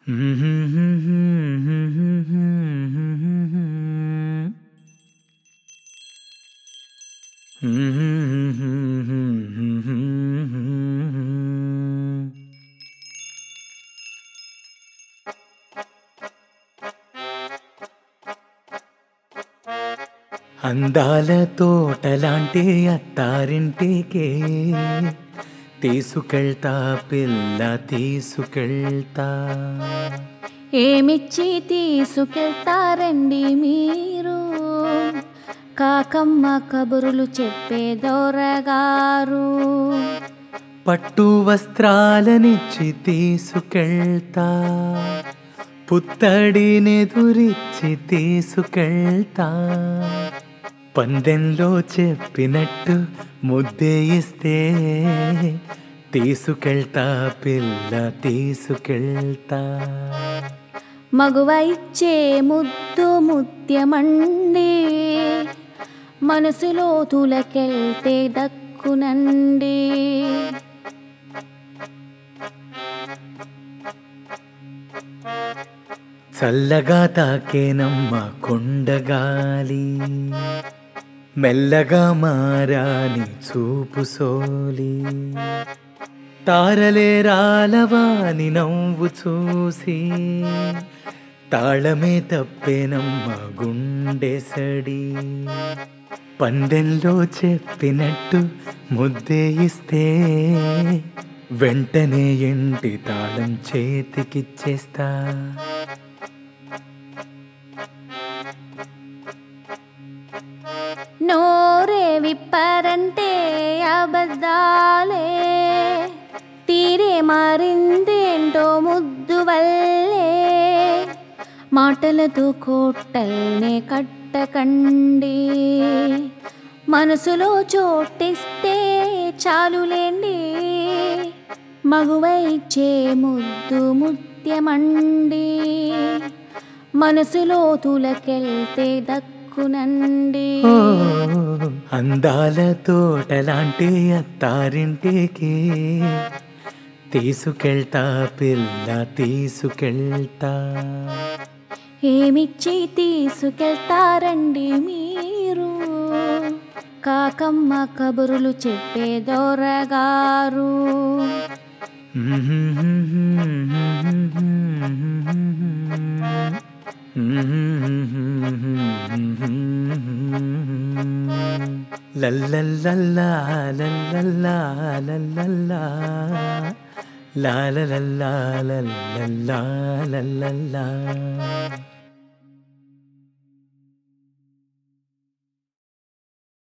అందాల తోటలాంటి అత్తారింటికి తీసుకెళ్తా పిల్ల తీసుకెళ్తా ఏమిచ్చి తీసుకెళ్తారండి మీరు కాకమ్మ కబురులు చెప్పే దొరగారు పట్టు వస్త్రాలనిచ్చి తీసుకెళ్తా పుత్తడినెదురిచ్చి తీసుకెళ్తా పందెంలో చెప్పినట్టు ముద్దే ఇస్తే తీసుకెళ్తా పిల్ల తీసుకెళ్తా మగువ ఇచ్చే ముద్దు ముత్యమండి మనసులో తులకెళ్తే దక్కునండి చల్లగా తాకేనమ్మ కొండగాలి మెల్లగా మారాని చూపు సోలి తారలే రాలవాని నవ్వు చూసి తాళమే తప్పేనమ్మ గుండెసడి పందెంలో చెప్పినట్టు ముద్దే ఇస్తే వెంటనే ఇంటి తాళం చేతికిచ్చేస్తా నోరే విప్పారంటే అబద్ధాలే తీరే మారిందేంటో ముద్దు వల్లే మాటలతో కోట్టల్నే కట్టకండి మనసులో చోటిస్తే చాలులేండి మగువ ఇచ్చే ముద్దు ముత్యమండి మనసులో తులకెళ్తే దక్కునండి ఓ, అందాల తోటలాంటి అత్తారింటికి తీసుకెళ్తా పిల్ల తీసుకెళ్తా ఏమిచ్చి తీసుకెళ్తారండి మీరు కాకమ్మ కబురులు చెప్పే దొరగారు లల్లల్లల్లా లల్లల్లా లల్లల్లా లాలలల్లా లల్లల్లా లల్లల్లా